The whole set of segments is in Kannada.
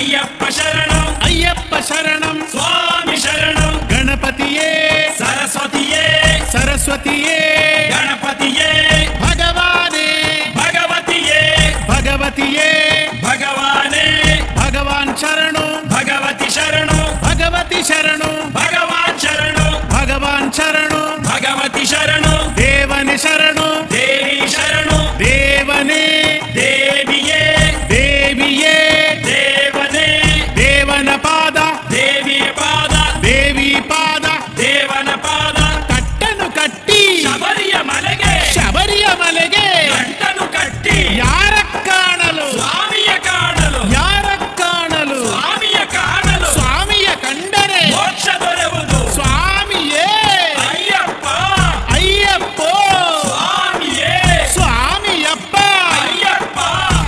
ಅಯ್ಯಪ್ಪ ಶರಣು ಅಯ್ಯಪ್ಪ ಶರಣಂ ಸ್ವಾಮಿ ಶರಣು ಗಣಪತಿಯೇ ಸರಸ್ವತಿಯೇ ಸರಸ್ವತಿಯೇ ಗಣಪತಿಯೇ ಭಗವಾನೇ ಭಗವತಿಯೇ ಭಗವತಿಯೇ ಭಗವಾನೇ ಭಗವಾನ್ ಶರಣು ಭಗವತಿ ಶರಣು ಭಗವತಿ ಶರಣು ಭಗವಾನ್ ಶರಣು ಭಗವಾನ್ ಶರಣು ಭಗವತಿ ಶರಣು ದೇವನೇ ಶರಣು ದೇವಿ ಶರಣು ದೇವನೇ ದೇವಿಯೇ ದೇವಿಯೇ ದೇವನೇ ದೇವನ ಪಾದ ದೇವಿಯ ಪಾದ ದೇವಿ ಪಾದ ದೇವನ ಪಾದ ಕಟ್ಟನು ಕಟ್ಟಿ ಶಬರಿಯ ಮಲೆಗೆ ಶಬರಿಯ ಮಲೆಗೆ ಗಂಟನು ಕಟ್ಟಿ ಯಾರ ಕಾಣಲು ಸ್ವಾಮಿಯ ಕಾಣಲು ಯಾರ ಕಾಣಲು ಸ್ವಾಮಿಯ ಕಾಣಲು ಸ್ವಾಮಿಯ ಕಂಡರೆ ಮೋಕ್ಷ ದೊರೆಯುವುದು ಸ್ವಾಮಿಯೇ ಅಯ್ಯಪ್ಪ ಅಯ್ಯಪ್ಪ ಸ್ವಾಮಿಯೇ ಸ್ವಾಮಿಯಪ್ಪ ಅಯ್ಯಪ್ಪ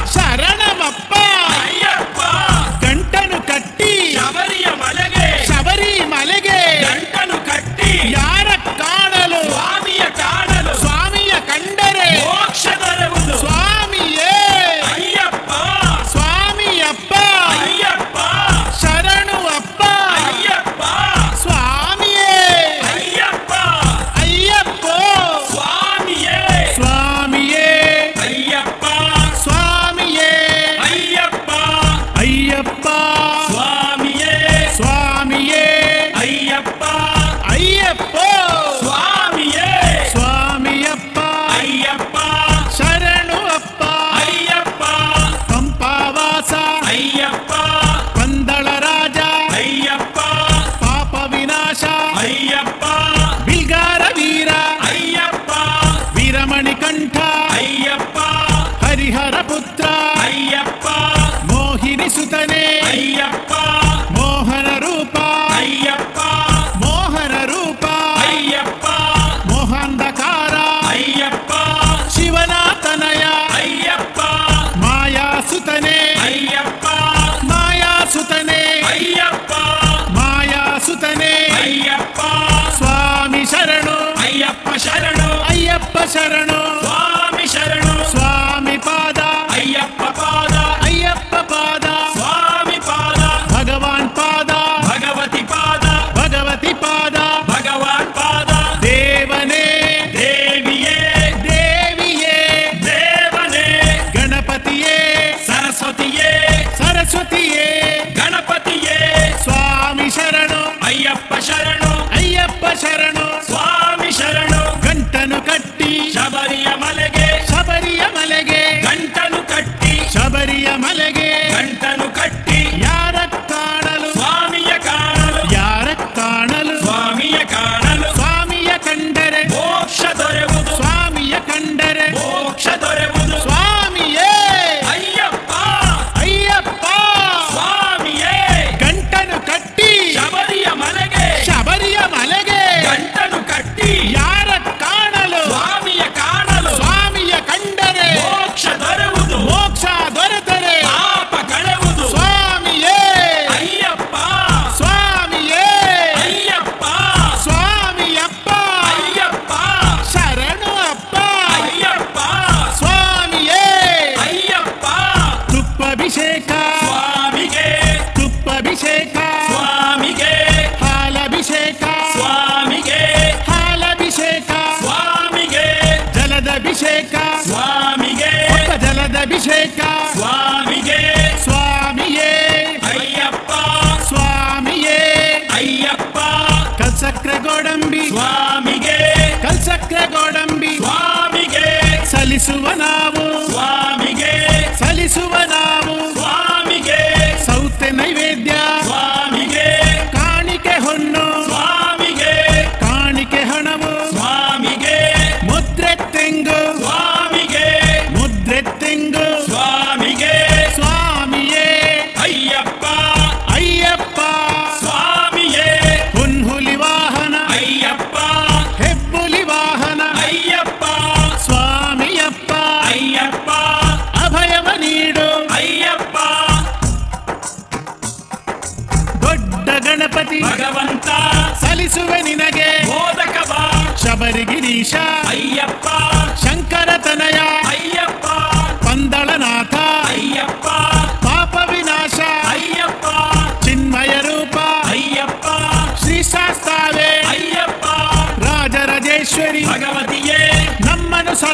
ಶರಣಮಪ್ಪ ಅಯ್ಯಪ್ಪ ಗಂಟನು ಕಟ್ಟಿ ಶಬರಿಯ ಮಲೆಗೆ ಶಬರಿ ಮಲೆಗೆ ಗಂಟನು ಕಟ್ಟಿ ಯಾರ ಕಾಣಲು ಸ್ವಾಮಿಯ ಕಾಣಲು ಸ್ವಾಮಿಯ ಕಂಡರೆ ಮೋಕ್ಷ ದೊರೆಯುವುದು ಸ್ವಾಮಿಯೇ ಅಯ್ಯಪ್ಪ ಸ್ವಾಮಿಯಪ್ಪ ಅಯ್ಯಪ್ಪ ಶರಣು ಅಪ್ಪ ಅಯ್ಯಪ್ಪ ಸ್ವಾಮಿಯೇ ಅಯ್ಯಪ್ಪ ಅಯ್ಯಪ್ಪ ಸ್ವಾಮಿಯೇ ಸ್ವಾಮಿಯೇ ಅಯ್ಯಪ್ಪ ಸ್ವಾಮಿಯೇ ಅಯ್ಯಪ್ಪ ಅಯ್ಯಪ್ಪ ಸ್ವಾಮಿಯೇ ಸ್ವಾಮಿಯೇ ಅಯ್ಯಪ್ಪ ಅಯ್ಯಪ್ಪ ಸ್ವಾಮಿಯೇ ಸ್ವಾಮಿಯಪ್ಪ ಅಯ್ಯಪ್ಪ ಶರಣು ಅಪ್ಪ ಅಯ್ಯಪ್ಪ ಪಂಪಾವಾಸ ಅಯ್ಯಪ್ಪ ಪಂದಳ ರಾಜ ಅಯ್ಯಪ್ಪ ಪಾಪ ವಿನಾಶ ಅಯ್ಯಪ್ಪ ಬಿಲ್ಗಾರ ವೀರ ಅಯ್ಯಪ್ಪ ವೀರಮಣಿ ಕಂಠ ಅಯ್ಯಪ್ಪ ಹರಿಹರ ಪುತ್ರ ಅಯ್ಯಪ್ಪ ಮೋಹಿನಿ ಸುತನೆ ಅಯ್ಯಪ್ಪ ಮೋಹನ ರೂಪ ಅಯ್ಯಪ್ಪ ಮೋಹನ ರೂಪ ಅಯ್ಯಪ್ಪ ಮೋಹಾಂಧಕಾರ ಅಯ್ಯಪ್ಪ ಶಿವನಾಥನಯ ಅಯ್ಯಪ್ಪ ಮಾಯಾ ಸುತನೆ ಅಯ್ಯಪ್ಪ ಮಾಯಾ ಸುತನೆ ಅಯ್ಯಪ್ಪ ಮಾಯಾ ಸುತನೆ ಅಯ್ಯಪ್ಪ ಸ್ವಾಮಿ ಶರಣು ಅಯ್ಯಪ್ಪ ಶರಣು ಅಯ್ಯಪ್ಪ ಶರಣು ಸ್ವಾಮಿ ಶರಣು ಸ್ವಾಮಿ ಪಾದ ಅಯ್ಯಪ್ಪ ಪಾದ ಅಯ್ಯಪ್ಪ ಪಾದ ಸ್ವಾಮಿ ಪಾದ ಭಗವಾನ್ ಪಾದ ಭಗವತಿ ಪಾದ ಭಗವತಿ ಪಾದ ಭಗವಾನ್ ಪಾದ ದೇವನೇ ದೇವಿಯೇ ದೇವಿಯೇ ದೇವನೇ ಗಣಪತಿಯೇ ಸರಸ್ವತಿಯೇ ಸರಸ್ವತಿಯೇ ಗಣಪತಿಯೇ ಸ್ವಾಮಿ ಶರಣು ಅಯ್ಯಪ್ಪ ಶರಣು ಅಯ್ಯಪ್ಪ ಶರಣು ಸ್ವಾಮಿ ಶರಣು ಗಂಟನು ಕಟ್ಟಿ ಶಬರಿಯ ಮಲೆಗೆ ಶಬರಿಯ ಮಲೆಗೆ ಗಂಟನು ಕಟ್ಟಿ ಶಬರಿಯ ಮಲೆಗೆ ಗಂಟನು ಕಟ್ಟಿ ಯಾರ ಕಾಣಲು ಸ್ವಾಮಿಯ ಕಾಣಲು ಯಾರ ಕಾಣಲು ಸ್ವಾಮಿಯ ಕಾಣಲು ಸ್ವಾಮಿಯ ಕಂಡರೆ ಮೋಕ್ಷ ದೊರೆಯುವುದು ಸ್ವಾಮಿಯ ಕಂಡರೆ ಮೋಕ್ಷ ದೊರೆಯುವುದು ಸ್ವಾಮಿಯೇ ಅಯ್ಯಪ್ಪ ಅಯ್ಯಪ್ಪ ಸ್ವಾಮಿಯೇ ಗಂಟನು ಕಟ್ಟಿ ಶಬರಿಯ ಮಲೆಗೆ ಶಬರಿಯ ಮಲೆಗೆ ಗಂಟನು ಕಟ್ಟಿ ಯಾರ ಕಾಣಲು ಸ್ವಾಮಿಯ ಕಾಣಲು ಸ್ವಾಮಿಯ ಕಂಡರೆ ಮೋಕ್ಷ ದೊರೆಯುವುದು ಮೋಕ್ಷ ದೊರೆತರೆ ಪಾಪ ಕಳೆಯುವುದು ಸ್ವಾಮಿಯೇ ಅಯ್ಯಪ್ಪ ಸ್ವಾಮಿಯೇ ಅಯ್ಯಪ್ಪ ಸ್ವಾಮಿಯಪ್ಪ ಅಯ್ಯಪ್ಪ ಶರಣು ಅಪ್ಪ ಅಯ್ಯಪ್ಪ ಸ್ವಾಮಿಯೇ ಅಯ್ಯಪ್ಪ ತುಪ್ಪಭಿಷೇಕ ಸ್ವಾಮಿಗೆ ತುಪ್ಪಭಿಷೇಕ ಸ್ವಾಮಿಗೆ ಹಾಲಭಿಷೇಕ ಸ್ವಾಮಿಗೆ ಹಾಲಭಿಷೇಕ ಸ್ವಾಮಿಗೆ ಜಲದಭಿಷೇಕ ಸ್ವಾಮಿಗೆ ಒಬ್ಬ ಜಲದಭಿಷೇಕ ಸ್ವಾಮಿಗೆ ಸ್ವಾಮಿಯೇ ಅಯ್ಯಪ್ಪ ಸ್ವಾಮಿಯೇ ಅಯ್ಯಪ್ಪ ಕಲ್ಸಕ್ರೆ ಗೋಡಂಬಿ ಸ್ವಾಮಿಗೆ ಕಲ್ಸಕ್ರೆ ಗೋಡಂಬಿ ಸ್ವಾಮಿಗೆ ಸಲ್ಲಿಸುವ ನಾವು ಸ್ವಾಮಿಗೆ ಸಲ್ಲಿಸುವ ನಾವು ಸ್ವಾಮಿಗೆ ಸೌತೆ ನೈವೇದ್ಯ ಸ್ವಾಮಿಗೆ ಕಾಣಿಕೆ ಹೊನ್ನು ಸ್ವಾಮಿಗೆ ಕಾಣಿಕೆ ಹಣವು ಸ್ವಾಮಿಗೆ ಮುದ್ರೆ ತೆಂಗು ಸ್ವಾಮಿಗೆ ಮುದ್ರೆ ತೆಂಗು ಸ್ವಾಮಿಗೆ ಸ್ವಾಮಿಯೇ ಅಯ್ಯಪ್ಪ ಅಯ್ಯಪ್ಪ ಸ್ವಾಮಿಯೇ ಹುನ್ಹುಲಿ ವಾಹನ ಅಯ್ಯಪ್ಪ ಹೆಬ್ಬುಲಿ ವಾಹನ ಅಯ್ಯಪ್ಪ ಸ್ವಾಮಿಯಪ್ಪ ಅಯ್ಯಪ್ಪ ಅಭಯವ ನೀಡು ಅಯ್ಯಪ್ಪ ದೊಡ್ಡ ಗಣಪತಿ ಭಗವಂತ ಸಲ್ಲಿಸುವೆ ನಿನಗೆ ಬೋಧಕ ಬಾ ಶಬರಿಗಿರೀಶ ಅಯ್ಯಪ್ಪ ಶಂಕರ ತನಯ ಅಯ್ಯಪ್ಪ ಪಂದಳನಾಥ ಅಯ್ಯಪ್ಪ ಪಾಪ ವಿನಾಶ ಅಯ್ಯಪ್ಪ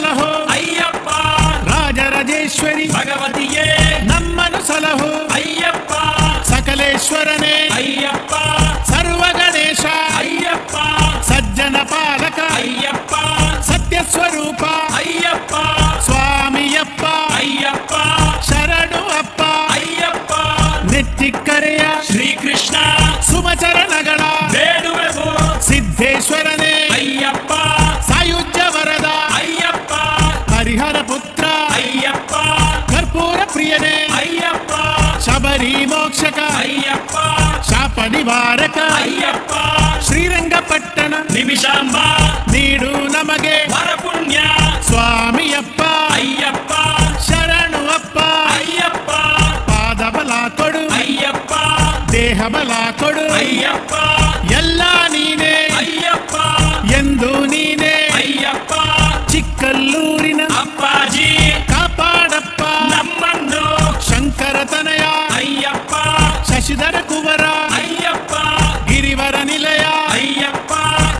ಸಲಹೋ ಅಯ್ಯಪ್ಪ ರಾಜರಾಜೇಶ್ವರಿ ಭಗವತಿಯೇ ನಮ್ಮನು ಸಲಹೋ ಅಯ್ಯಪ್ಪ ಸಕಲೇಶ್ವರನೇ ಅಯ್ಯಪ್ಪ ಸರ್ವ ಗಣೇಶ ಅಯ್ಯಪ್ಪ ಸಜ್ಜನ ಪಾಲಕ ಅಯ್ಯಪ್ಪ ಸತ್ಯ ಸ್ವರೂಪ ಅಯ್ಯಪ್ಪ ಸ್ವಾಮಿಯಪ್ಪ ಅಯ್ಯಪ್ಪ ಶರಣು ಅಪ್ಪ ಅಯ್ಯಪ್ಪ ನೆತ್ತಿಕ್ಕರೆಯ ಶ್ರೀಕೃಷ್ಣ ಸುಮಚರಣಗಳ ಬೇಡುವೆವು ಸಿದ್ದೇಶ್ವರನೇ ಅಯ್ಯಪ್ಪ ಸಾಯುಜ್ಯ ವರದ ಅಯ್ಯಪ್ಪ ಹರಿಹರ ಪುತ್ರ ಅಯ್ಯಪ್ಪ ಕರ್ಪೂರ ಪ್ರಿಯನೇ ಅಯ್ಯಪ್ಪ ಶಬರಿ ಮೋಕ್ಷಕ ಅಯ್ಯಪ್ಪ ಶಾಪ ನಿವಾರಕ ಅಯ್ಯಪ್ಪ ಶ್ರೀರಂಗಪಟ್ಟಣ ನಿಮಿಷಾಂಬ ನೀಡು ನಮಗೆ ವರಪುಣ್ಯ ಸ್ವಾಮಿಯಪ್ಪ ಅಯ್ಯಪ್ಪ ಶರಣು ಅಪ್ಪ ಅಯ್ಯಪ್ಪ ಪಾದ ಬಲ ಕೊಡು ಅಯ್ಯಪ್ಪ ದೇಹ ಬಲ ಕೊಡು ಅಯ್ಯಪ್ಪ ಎಲ್ಲ ನೀನೇ ಅಯ್ಯಪ್ಪ ಎಂದು ನೀನೇ ಅಯ್ಯಪ್ಪ ಚಿಕ್ಕಲ್ಲೂರಿನ